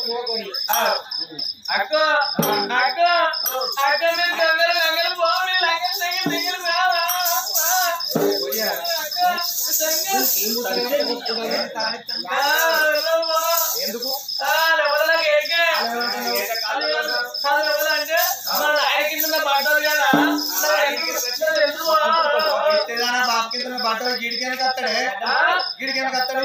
పోకొని అక్క అక్క అక్క మీరు గంగలు గంగలు పో మీరు లంగలు లంగలు లంగలు రావా ఎందుకు అంటే మన ఆయన కింద పడ్డది కదా ఎందుకు ఎత్తేదానా బాబు కింద బట్టలు గిడికైనా కత్తాడే గిడికైనా కత్తాడు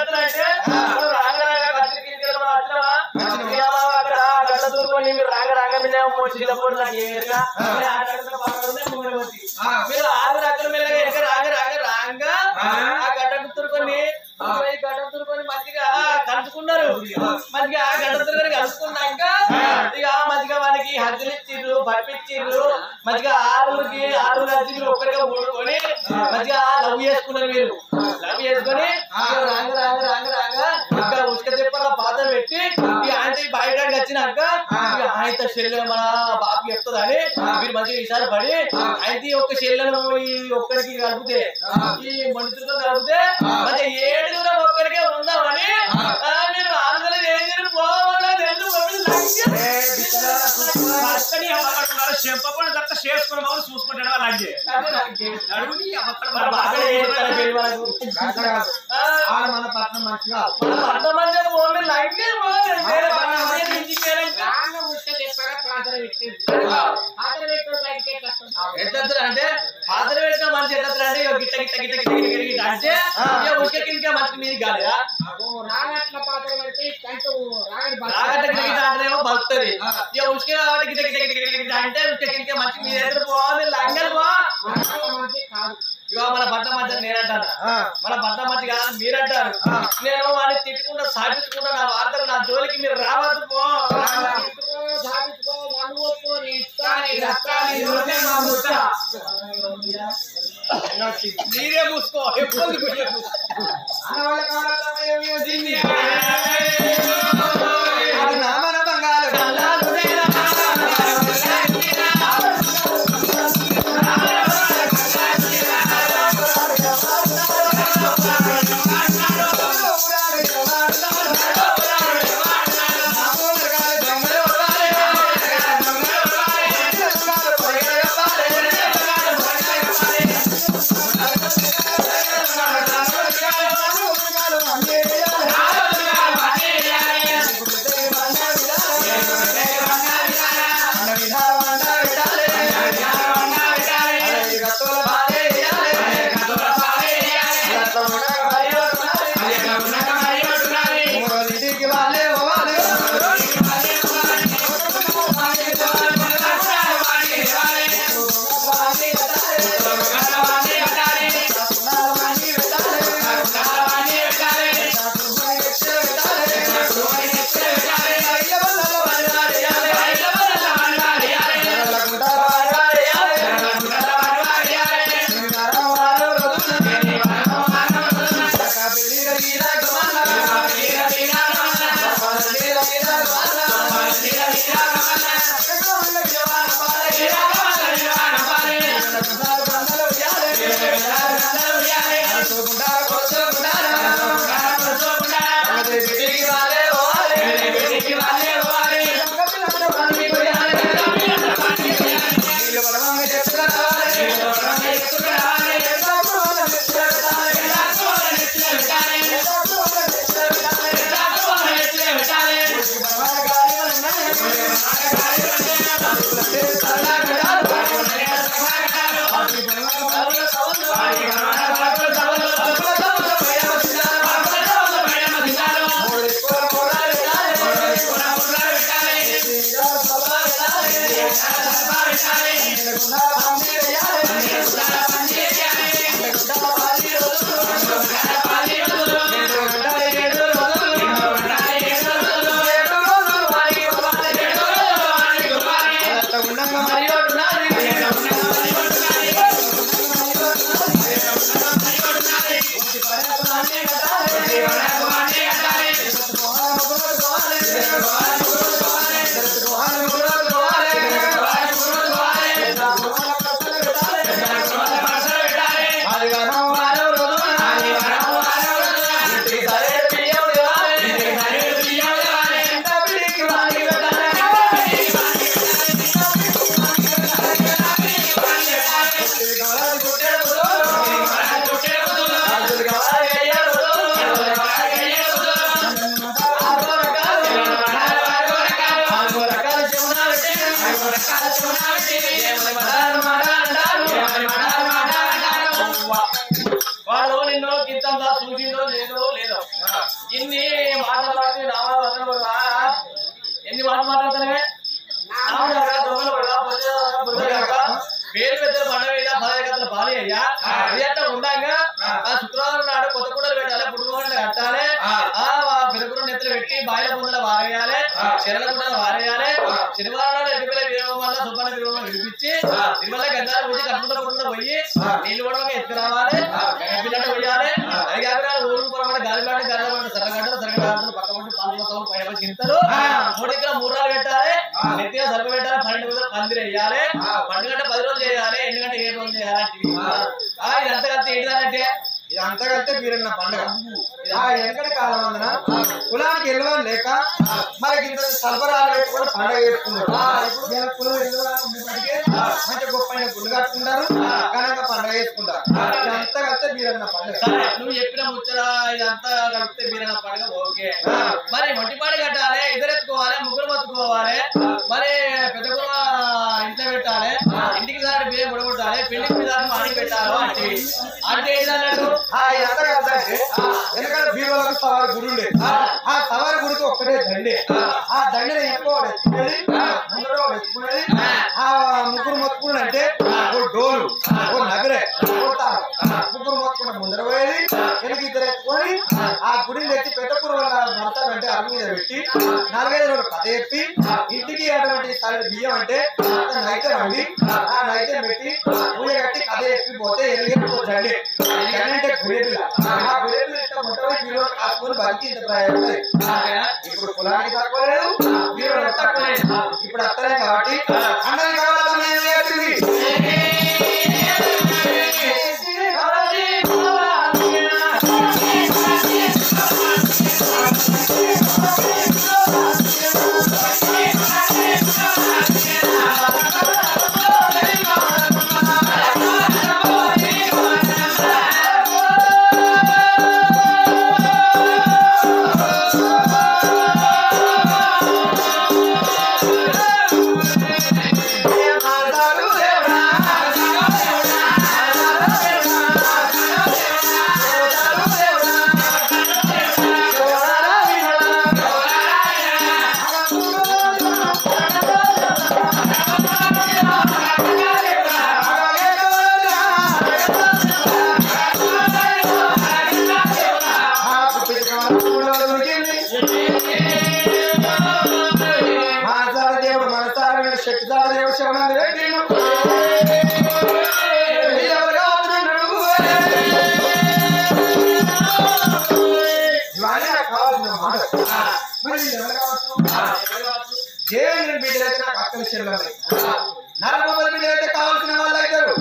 మీరు ఆగరు అక్కడ మెల్లగా ఎనక రాగ రాగ రాంగా ఆ గడ్డ గుర్తుకొని గడ్డ గుర్తుకొని మంచిగా కలుసుకున్నారు మంచిగా ఆ గడ్డ గుర్తుకొని కలుసుకున్నాక ఇక మంచిగా మనకి హద్దులు ఇచ్చిర్రు పంపించిర్రు మంచిగా ఆరుగురికి ఆరుగురు హద్దులు ఒక్కరిగా కూడుకొని మంచిగా లవ్ చేసుకున్నారు మీరు లవ్ చేసుకొని ఇక రాంగ రాంగ రాంగ రాంగ ఇంకా ఉసుక చెప్పల పాత పెట్టి ఇక ఆయన బయటకి వచ్చినాక ఇక ఆయన చెల్లె మన బాబుకి చెప్తుందని మీరు మంచిగా ఈసారి పడి అయితే ఒక్క చెల్లెను ఈ ఒక్కరికి కలిపితే ఈ మనుషులతో కలిపితే మంచిగా ఏడుగురు ఒక్కరికే ఉందామని ఆ, మీరు ఆంధ్రలో ఏం జరిగి పోవాలని తెలుసు అక్కడి అమ్మకడుకున్నారు చెంపపడి దత్త చేసుకున్న వాళ్ళు చూసుకుంటాడు అలాగే నడుముని అమ్మకడ మరి బాగా చేస్తారా పెళ్లి వాళ్ళకు? ఆ, ఆడ మన పట్నం మంచిగా మన పట్ల మంచిగా పోనీ లంకే పోనీ. వేరే పట్నం పోయి దించుకోలేక. రాంగ ముట్ట చెప్పగా ప్రార్థన పెట్టింది ప్రార్థన పెట్టిన బయటకి ఎట్లా వస్తుంది? ఎట్లా అంటే పాత్ర పెట్టిన మనిషి ఎట్లా అంటే ఇక గిట్ట గిట్ట గిట్ట గిట్ట గిట్ట గిట్ట గిట్ట అంటే ఇక ఉసుక కింద మంచి మీది కాలేదా ఓ రాగట్ల పాత్ర పెడితే కంటే రాగడి రాగట్ట గిట్ట గిట్ట అంటేనేమో బతుకుతుంది ఇక ఉసుక కాబట్టి గిట్ట గిట్ట గిట్ట గిట్ట గిట్ట అంటే ఉసుక కింద మంచి మీద ఎదురు పోవాలి లంగలు పో కాదు ఇక మన పట్ల మధ్య నేనంటాను మన పట్ల మధ్య కాదు మీరంటారు నేను వాడిని తిట్టుకుంటా సాధించుకుంటా నా వార్తలు నా జోలికి మీరు రావద్దు పో సాధించుకో సాధించుకో మన్ను ఒప్పు నీ ఇష్టాన్ని రక్తాన్ని నూనె మా ముట్ట మీరే మూసుకో ఎప్పుడు మీరే మూసుకో. అది నా మన బంగారు ఏడు రోజులు మాట్లాడతానే పేరు పెద్దల పండుగ మీద పదవి కథల పాలి అయ్యా ఇది అట్లా ఉండంగా ఆ శుక్రవారం నాడు కొత్త కూడలు పెట్టాలి పుట్టుకోండి కట్టాలి ఆ పెరుగురు నెత్తలు పెట్టి బాయిల ముందర వారేయాలి చెరల కుండలు వారేయాలి శనివారం నాడు ఎదుగుల విరోగం వల్ల సుబ్బన్న విరోగం విడిపించి తిరుమల గంధాలు పూజ కట్టుకుంటూ కూడా పోయి నీళ్ళు కూడా ఎత్తుకు రావాలి పిల్లలు పోయాలి అది కాకుండా ఊరు పొరమాట గాలిపాట గర్రపాట సరగడ్డ సరగడ్డ పక్క పట్టు పాలు పైన చింతలు మూడు ఇక్కడ మూడు రాళ్ళు పెట్టాలి నెత్తిగా సరుకు పెట్టాలి పన్నెండు రోజులు పందిరి వేయాలి పండుగ గంట పది రోజులు చేయాలి ఎందుకంటే ఏడు రోజులు చేయాలి ఆ, ఇదంతా కలిసి ఏంటిదంటే ఇదంతా కలిస్తే వీరన్న పండుగ ఆ వెనకటి కాలం వందన కులానికి ఎల్లవని లేక మనకి ఇంత సల్పరాలు పెట్టుకొని పండుగ చేసుకున్నారు ఇవాళ కులం ఎల్లవని ఉండేప్పటికీ మంచి గొప్ప అయిన గుళ్ళు కట్టుకుంటారు ఘనంగా పండుగ చేసుకుంటారు ఇదంతా కలిస్తే వీరన్న పండుగ సరే నువ్వు చెప్పిన ముచ్చరా ఇదంతా కలిపితే మీరన్న పండుగ ఓకే మరి మొట్టిపాడి కట్టాలి ఇద్దరు ఎత్తుకోవాలి ముగ్గురు మొత్తుకోవాలి మరి పెద్ద గురువ ఇంట్లో పెట్టాలి ఇంటికి దాని బియ్యం కొడగొట్టాలి పెళ్లికి దాని మాడి పెట్టాలి అంటే అంటే ఏంటన్నాడు ఆ ఇదంతా కలిస్తే వెనకాల బీరువాలకు సవారి గుడి ఉండే ఆ సవారి గుడికి ఒక్కటే దండే ఆ దండని ఎక్కువ ఎత్తుకునేది ముందర ఒకడు ఎత్తుకునేది ఆ ముగ్గురు మొత్తుకున్నాడంటే ఓ డోలు ఓ నగరే ఓ తాళం. ముగ్గురు మొత్తుకున్న ముందర పోయేది వెనక ఇద్దరు ఎత్తుకొని ఆ గుడిని తెచ్చి పెట్టకూర మడతానంటే అరుగు మీద పెట్టి నాలుగైదు రోజులు కథ చెప్పి ఇంటికి అటువంటి సారి బియ్యం అంటే అంత నైతే వండి ఆ నైతే పెట్టి పూజ కట్టి కథ చెప్పి పోతే ఎలిగెట్టు దండే అంటే గురేపిల్ల ఆ గురేపిల్ల ఇట్లా మొట్టమొదటి బీరువా కాసుకొని బతికి ఇంత ప్రయోజనం ఇప్పుడు కులానికి తక్కువ లేదు బీరువా తక్కువ లేదు ఇప్పుడు అత్తలే కాబట్టి అందరికి కావాలని ఏం చేస్తుంది మనసార దేవుడు మనసార శక్తిదార దేవుడు శివనంద రెడ్డిను ఎవరుగా ఉంటున్నాడు? ఇవన్నీ నాకు కావాల్సిన మాట. మరి ఇది ఎవరు కావచ్చు? దేవుని బిడ్డలైతే నాకు అక్క విషయంలో నరబొమ్మల బిడ్డలైతే కావాల్సిన వాళ్ళు అవుతారు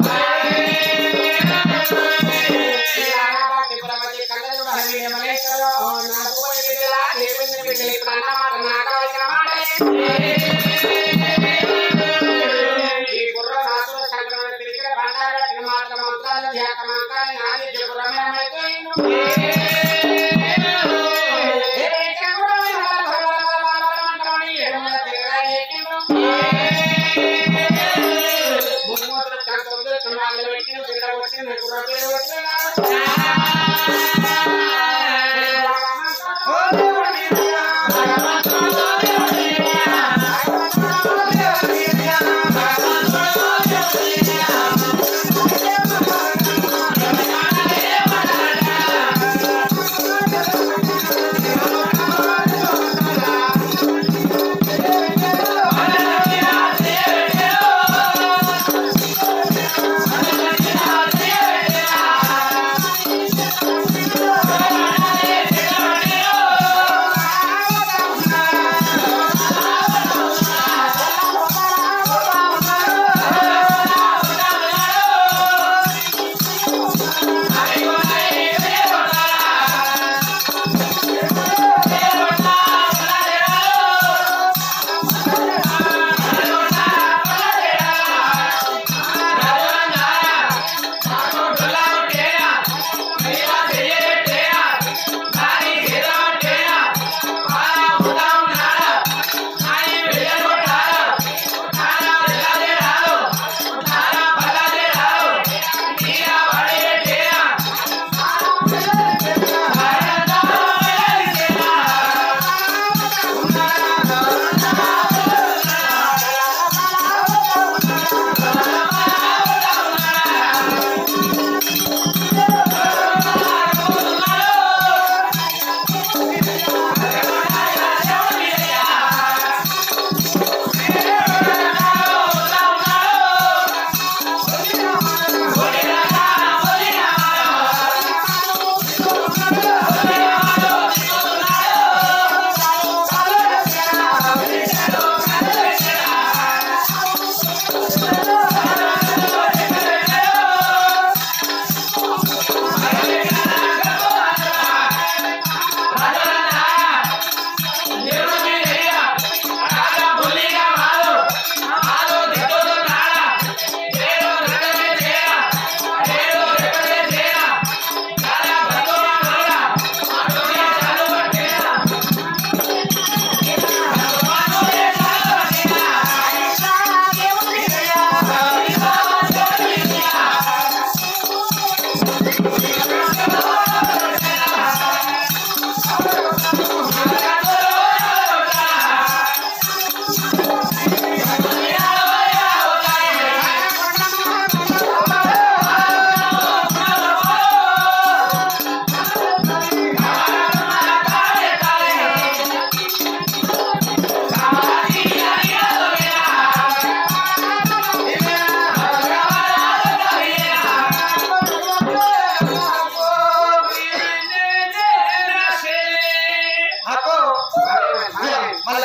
ఓ దేవుడి Yeah.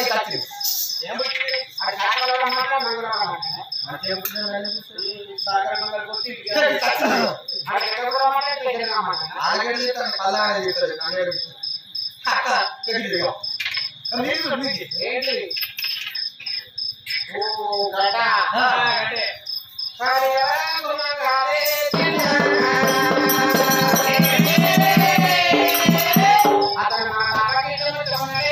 బయటకు వచ్చింది ఏం పుట్టింది? అది కాకల మాట మంగళవారం మాట అంటే ఏం పుట్టింది బయటకు? సాకర మంగళ కొట్టి ఇంటికి ఇక్కడికి వచ్చింది. అది ఎక్కడ మాట దగ్గర మాట ఆగడి చేస్తాను పల్లాగా చేస్తుంది అన్నయ్య అక్క ఇక్కడికి దిగు. నీకు చూడు, నీకు. ఏంటి ఓ గట ఆ, గట్టే. హరే రామ హరే అతను మా బాబాకి చెబుతున్నాడే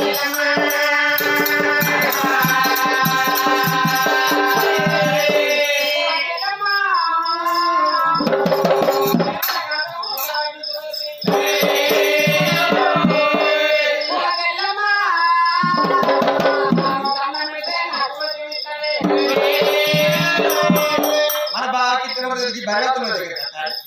మన బాగా తిరుగుతుంది భగవంతుని దగ్గర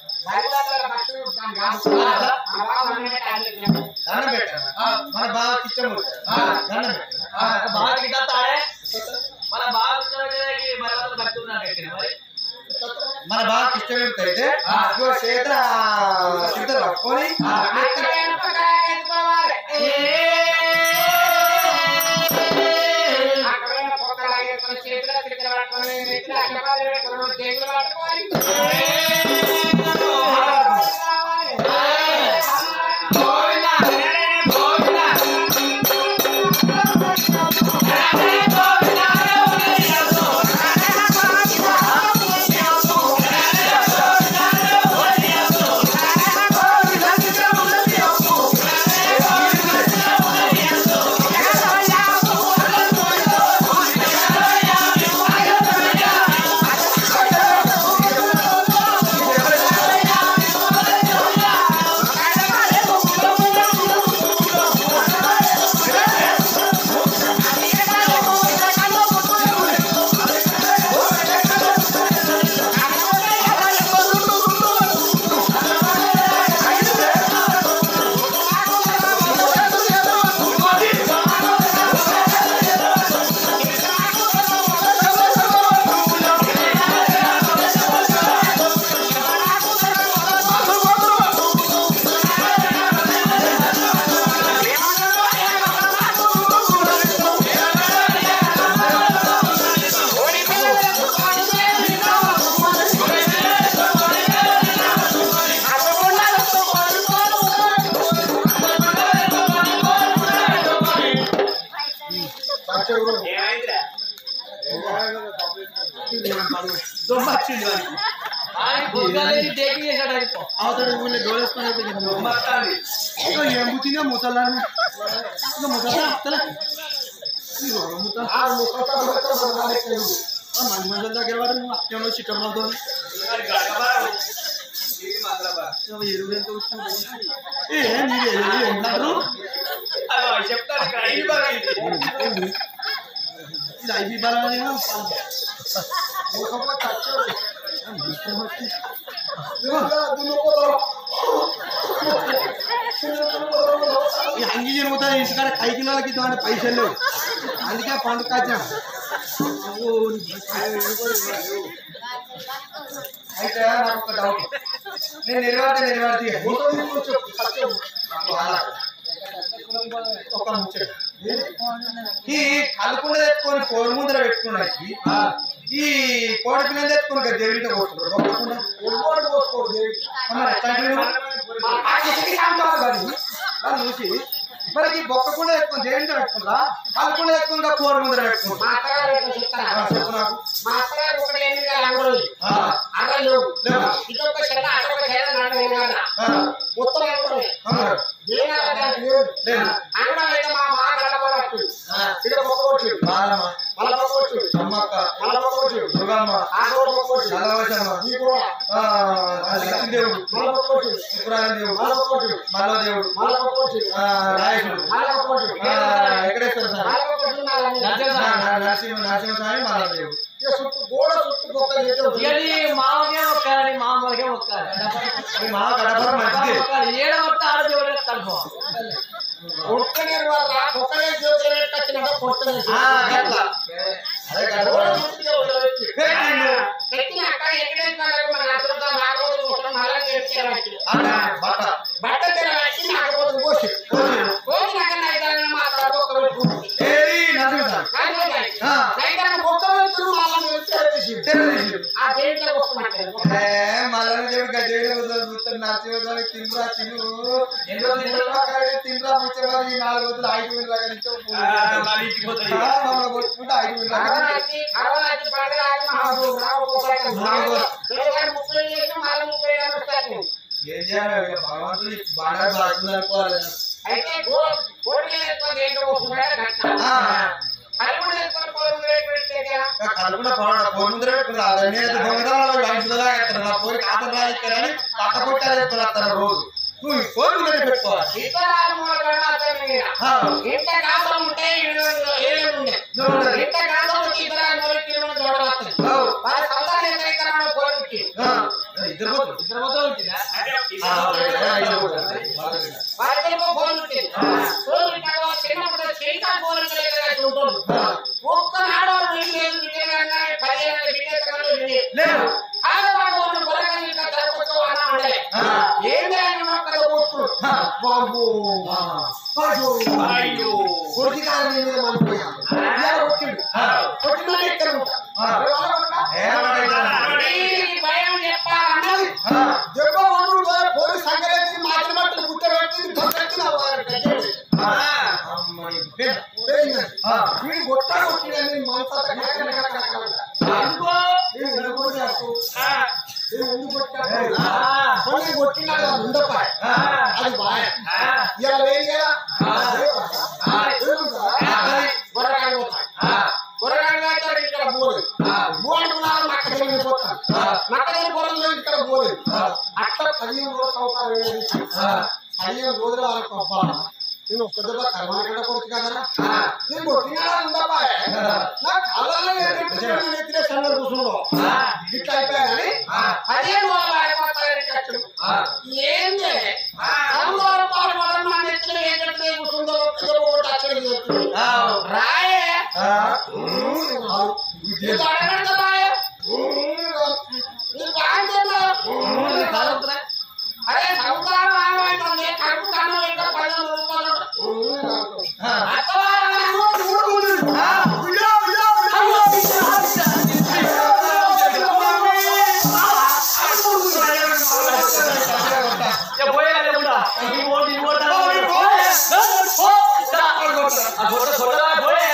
దండం పెట్టాను మన బాగా ఇష్టం ఉంటుంది దండం పెట్టాను ఆ, బాగా గిట్ట తాడే. మన బాగా కూర్చోబెట్టేదానికి మరి వాళ్ళు భక్తులు ఉన్నారు ఎక్కడ మరి మన బాగా ఇష్టం అయితే ఇదిగో చేత సిద్ధ పట్టుకొని ఏమైందిరా దొమ్మ వచ్చింది వాడికి. ఆయన పొద్దుగాలేసి టేకింగ్ చేశాడు అనుకో అవతల ఊళ్ళో డోలేసుకొని అయితే కదా దొమ్మ. మొత్తాన్ని ఇదిగో ఏం పుట్టిందో ముసలాన్ని ఇదిగో ముసలా వస్తలే. ఇదిగో ముసలా. ఆ మంచి మనుషుల దగ్గర వాడు నువ్వు అత్యంలో చిట్టం అవుతుంది అది గడపబారు. ఇది మంగళబారు. ఎరువు ఎంత వస్తుంది ఏ మీరు ఎరువు ఎంటారు అదో చెప్తాను ఇక్కడ ఐదు బాగా ఇది. ఇది ఐదు బలమని ఈ అంగి జరుగుతుంది ఇంటికాడ కై కిలోలకి ఇటువంటి పైసలు లేవు అందుకే పండుగ కాచాం అయితే నాకు ఒక డౌట్ నేను నిర్వాహత నిర్వాహతి ఒక ముచ్చట ఈ కలుపుండ తెచ్చుకొని కోడి ముందర పెట్టుకున్నాకి ఈ కోడి పిల్లలు తెచ్చుకొని కదా దేవుడితో పోతున్నారు ఒక్కకుండా మరి ఎట్లాంటివి వాళ్ళు చూసి మరి ఈ బొక్కకుండా తెచ్చుకొని దేవుడితో పెట్టుకుంటా కలుపుండ తెచ్చుకుంటా కోడి ముందర పెట్టుకుంటా చెప్పు నాకు మా అత్తగారు ఒకటి లేని రంగులు ఆ, అక్కడ లేవు లేవు. ఇదొక చెల్ల అదొక చెల్ల నడవ ఆ, మొత్తం అనుకోండి ఆ, ఏం అడగడానికి లేదు లేదు. అనడం అయితే మా మా గడపవచ్చు ఆ, ఇక్కడ పక్క వచ్చు బాలమ్మ మళ్ళా పక్క వచ్చు అమ్మక్క మళ్ళా పక్క వచ్చు దుర్గమ్మ ఆ కూడా పక్క వచ్చు నల్లవశమ్మ ఈ కూడా ఆ, లక్ష్మీదేవుడు మళ్ళా పక్క వచ్చు శుక్రాన దేవుడు మళ్ళా పక్క వచ్చు మల్ల దేవుడు మళ్ళా పక్క వచ్చు ఆ, నాయకుడు మళ్ళా పక్క వచ్చు ఆ, వెంకటేశ్వర స్వామి మళ్ళా పక్క వచ్చు నాలుగు నా- నా- నరసింహ నరసింహ స్వామి మల్ల దేవుడు ఇక చుట్టూ గోడ చుట్టూ పక్క చేస్తే ఇకది మామకే ఒక్కాలి మామకే ఒక్కాలి ఈ మా గడప మంచిది ఏడ కొట్ట ఆడ దేవుడు కలుపు కొట్టలేరు వాళ్ళ కొట్టలే జ్యోతి వచ్చినట్టు కొట్టలేదు ఆ, గట్ల. అదే గడప పెట్టిండు. పెట్టినాక ఎక్కడైతే వాళ్ళకు మన అతనుతో నాగబోతు కోసం మళ్ళా చేర్చారు అన్న, బట్ట బట్ట తెర వచ్చి నాగబోతు కోసి కోసిండు. కోసినాక నా ఇద్దరు మా తర్వాత ఒక్క పెట్టుకుంటుంది ఏది తిండ్రా తిను తిండ్రా ముచ్చరా ఈ నాలుగు రోజులు ఐదు వేలు లాగా ఇచ్చో మరి ఇంటికి పోతాయి మమ్మల్ని కొట్టుకుంటే ఐదు వేలు లాగా కరోనాకి కరోనాకి పండుగ ఆగి మహాబూబ్ రావు ఒక్కొక్కటి పిల్లగాడు ముప్పై చేసి మళ్ళీ ముప్పై ఏళ్ళు వస్తారు ఏం చేయాలి ఇక భగవంతుడు బాగా బాగుంది అనుకోవాలి అయితే గో- కోడికి లేకపోతే ఏంటో వస్తున్నాడు కట్ట అది కూడా లేకపోతే కోడి రేటు పెట్టేదా కలుపున పోవడం ఫోన్ ముందర పెట్టుకున్నారు నేను దొంగతనాలు గంటలుగా ఎత్తాను నా పోయి కాతం రాయిస్తారని పక్క కొట్టాలి చెప్తున్నారు రోజు నువ్వు ఈ ఫోన్ ముందర పెట్టుకోవాలి ఇతరాలు మూడు గంటలు మీద ఆ. ఇంత కాసం ఉంటే ఏడు ఉండే ఇంత కాసం వచ్చి ఇతరాలు మూడు కిలోమీటర్లు చూడవచ్చు అవు. వాళ్ళ సంతానం ఎంత ఎకరాలు కోడికి ఆ, ఇద్దరు పోతారు. ఇద్దరు మొత్తం వచ్చిందా అంటే ఆ, ఆ, ఇద్దరు పోతారు. వాళ్ళకి ఫోన్ ఉంటుంది ఫోన్ ఉంటాడు చిన్నప్పుడు చేయితా ఫోన్ ఉంటుంది ఒక్కనాడు వీళ్ళు లేదు విజయనగరంగా పదిహేను విజయనగరంలో లేదు ఆడవాళ్ళు ఉన్న బొరగని ఇంకా తరగొచ్చు అన్న ఉండే ఆ. ఏం చేయాలి అక్కడ ఒట్టు ఆ. బాబు ఆ. అయ్యో. అయ్యో కొడుకు కాదు నీ మీద మనపోయాను. ఇలా కొట్టిండు. ఆ. కొట్టిన ఇక్కడ ఉంటా ఆ. ఏ వాడైతే. ఈ భయం చెప్పాలన్నది ఆ. దెబ్బ కొట్టుడు పోయి పోయి సంగతి మాటలు మాటలు గుట్ట పెట్టి దొరకచ్చిన వారు గడ్డి. ఆ. అమ్మని పెద్ద. పోయింది. ఆ. వీడు గొట్ట కొట్టిడని మనసంతా కనకన కనకన కనకన. ఎందుకో వీడు ఎందుకు కొట్టాడు? ఆ. వీడు ఎందుకు కొట్టాడు? ఆ. కొన్ని కొట్టినాడు అది ఉండపాయ్. ఆ. అది బాయ్ ఆ. ఇలా లేదు కదా ఆ. అదే బాయ్. ఆ. ఏముందా? అది. కూరగాయలు పోతాయి ఆ. కూరగాయలు కాచాడు ఇక్కడ పోలేదు బోంటున్నారు మక్క తెలియని పోతాను మక్క తెలియని పొలంలో ఇక్కడ పోలేదు అట్లా పదిహేను రోజులు అవుతారు పదిహేను రోజుల వరకు అబ్బా నేను ఒక్క దెబ్బ కర్మాకండ కొడుకు కదరా నేను కొట్టినా ఉందబ్బా నా కాలంలో ఎత్తిన సన్న కూర్చుండో ఇట్లా అయిపోయా కానీ పదిహేను రోజులు అయిపోతారు ఖర్చులు ఏంది సంవత్సరం పాటు మొదలు మన ఎత్తున ఏంటంటే కూర్చుందో ఒక్క దెబ్బ కొట్టి అక్కడికి చేస్తుంది ఆ. రాయే ఆ. నీకు అడగండి రాయే నీకు బాగుంటుందా కాలుతున్నా? అరే సంసారం ఆగమైంది కడుపు కన్ను ఇంకా పదిహేను రూపాయలు ఆ. అత్తవారు ఆ. ఏ పోయేలా లేకుండా. ఈ ఓటు, ఈ ఓటు అలా పోయే. ఆ గొడ్డ గొడ్డలా పోయే.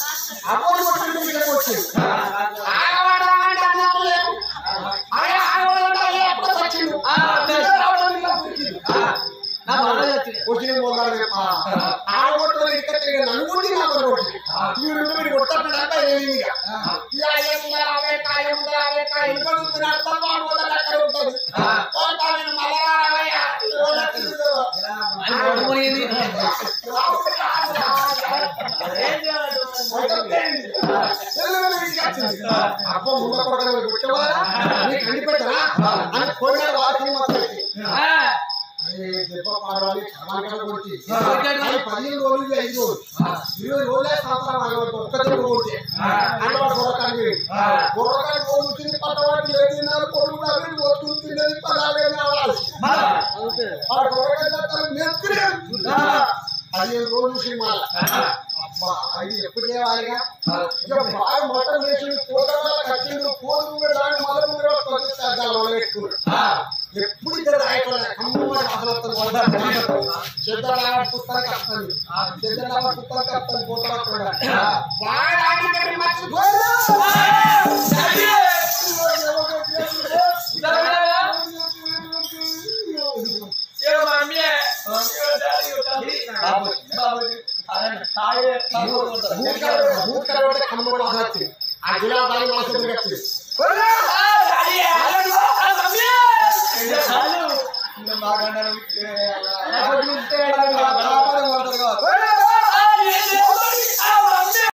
ఆగవాడు అంటే అన్నప్పుడు లేదు అరే ఆగవాడు అంటే ఎప్పుడు వచ్చిండు ఆ, తెలుసు. ఆ, నా బాధ వచ్చింది. అని ఓటు పోయింది. ఏం చేయాలి? అబ్బా ముందు కొడక కొట్టేవారా నీకు అండిపెట్టరా అని కోరిన వాటిని మొత్తం ఆ, అరే దెబ్బ పాడాలి కర్మాకర కొట్టి కొట్టాడు. అది పదిహేను రోజులు ఐదు రోజులు ఇరవై రోజులే సంవత్సరం ఆగబట్టి ఒక్క దెబ్బ కొట్టి అంటే వాడు బుర్రకానికి బుర్రకానికి రోజు వచ్చింది పట్టవాటి లేదు తిన్నారు కొడుకు కూడా అవి రోజు తిన్నది పదాలే కావాలి వాడు బుర్రకాయ నేర్చుకునే పదిహేను రోజులు సినిమా అబ్బా అది ఎప్పుడు లేవాలిగా ఇక బాగా మటన్ వేసి కూరగా కట్టిండు కూరలు కూడా దాన్ని మళ్ళీ కూడా కొద్దిగా పెట్టుకున్నాడు ఎప్పుడు ఇద్దరు రాయట్లేదు కమ్మడి అసలు చెద్దలా పుస్తకాలు కప్తాను చెద్దలా పుస్తకాలు కప్తాను పోతాడు బాగా ఆడితే మర్చిపో ఏ మమ్మీ ఏ డాడీ ఏ తల్లి బాబు బాబు అరే తాయే తాయే కొడతారు ఆ గులాబాయి మాసం తిరగచ్చు